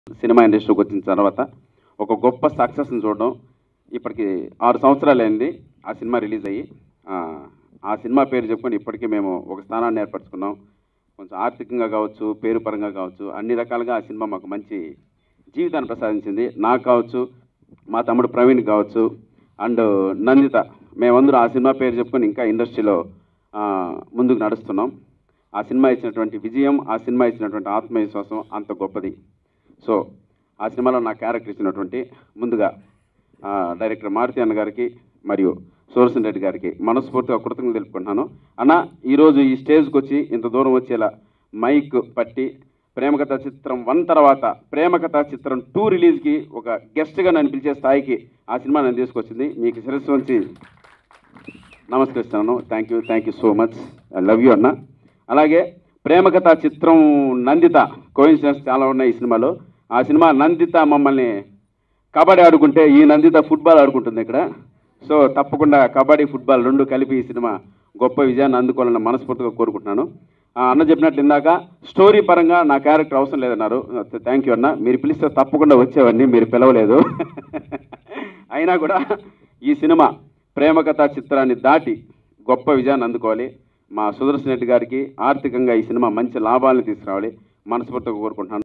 cinema ఇండస్ట్రీకి వచ్చిన తర్వాత ఒక గొప్ప సక్సెస్ని చూడడం ఇప్పటికి ఆరు సంవత్సరాలు అయింది ఆ సినిమా రిలీజ్ అయ్యి ఆ, ఆ సినిమా పేరు చెప్పుకొని ఇప్పటికీ మేము ఒక స్థానాన్ని ఏర్పరచుకున్నాం కొంచెం ఆర్థికంగా కావచ్చు పేరు పరంగా కావచ్చు అన్ని రకాలుగా ఆ సినిమా మాకు మంచి జీవితాన్ని ప్రసాదించింది నాకు కావచ్చు మా తమ్ముడు ప్రవీణ్ కావచ్చు అండ్ నందిత మేమందరూ ఆ సినిమా పేరు చెప్పుకొని ఇంకా ఇండస్ట్రీలో ఆ, ముందుకు నడుస్తున్నాం ఆ సినిమా ఇచ్చినటువంటి విజయం ఆ సినిమా ఇచ్చినటువంటి ఆత్మవిశ్వాసం అంత గొప్పది సో ఆ సినిమాలో నా క్యారెక్టర్ ఇచ్చినటువంటి ముందుగా ఆ, డైరెక్టర్ మారుతి అన్న గారికి మరియు సూరసన్ రెడ్డి గారికి మనస్ఫూర్తిగా కృతజ్ఞతలు తెలుపుకుంటున్నాను అన్న ఈరోజు ఈ స్టేజ్కి వచ్చి ఇంత దూరం వచ్చేలా మైక్ పట్టి ప్రేమకథ చిత్రం వన్ తర్వాత ప్రేమకథ చిత్రం టూ రిలీజ్కి ఒక గెస్ట్గా నన్ను పిలిచే స్థాయికి ఆ సినిమా నన్ను తీసుకొచ్చింది మీకు శిరస్సు వంచి నమస్కరిస్తున్నాను thank you thank you so much I love you అన్న అలాగే ప్రేమకథ చిత్రం నందిత కోయిన్సిడెన్స్ చాలా ఉన్నాయి ఈ సినిమాలో ఆ సినిమా నందిత మమ్మల్ని కబడ్డీ ఆడుకుంటే ఈ నందిత ఫుట్బాల్ ఆడుకుంటుంది ఇక్కడ సో తప్పకుండా కబడ్డీ ఫుట్బాల్ రెండు కలిపి ఈ సినిమా గొప్ప విజయాన్ని అందుకోవాలని మనస్ఫూర్తిగా కోరుకుంటున్నాను ఆ అన్న చెప్పినట్లు ఇందాక స్టోరీ పరంగా నా క్యారెక్టర్ అవసరం లేదన్నారు థ్యాంక్ యూ అన్న మీరు పిలిస్తే తప్పకుండా వచ్చేవాడిని మీరు పిలవలేదు అయినా కూడా ఈ సినిమా ప్రేమకథ చిత్రాన్ని దాటి గొప్ప విజయాన్ని అందుకోవాలి మా సుదర్శన్ రెడ్డి గారికి ఆర్థికంగా ఈ సినిమా మంచి లాభాలను తీసుకురావాలి మనస్ఫూర్తిగా కోరుకుంటున్నాను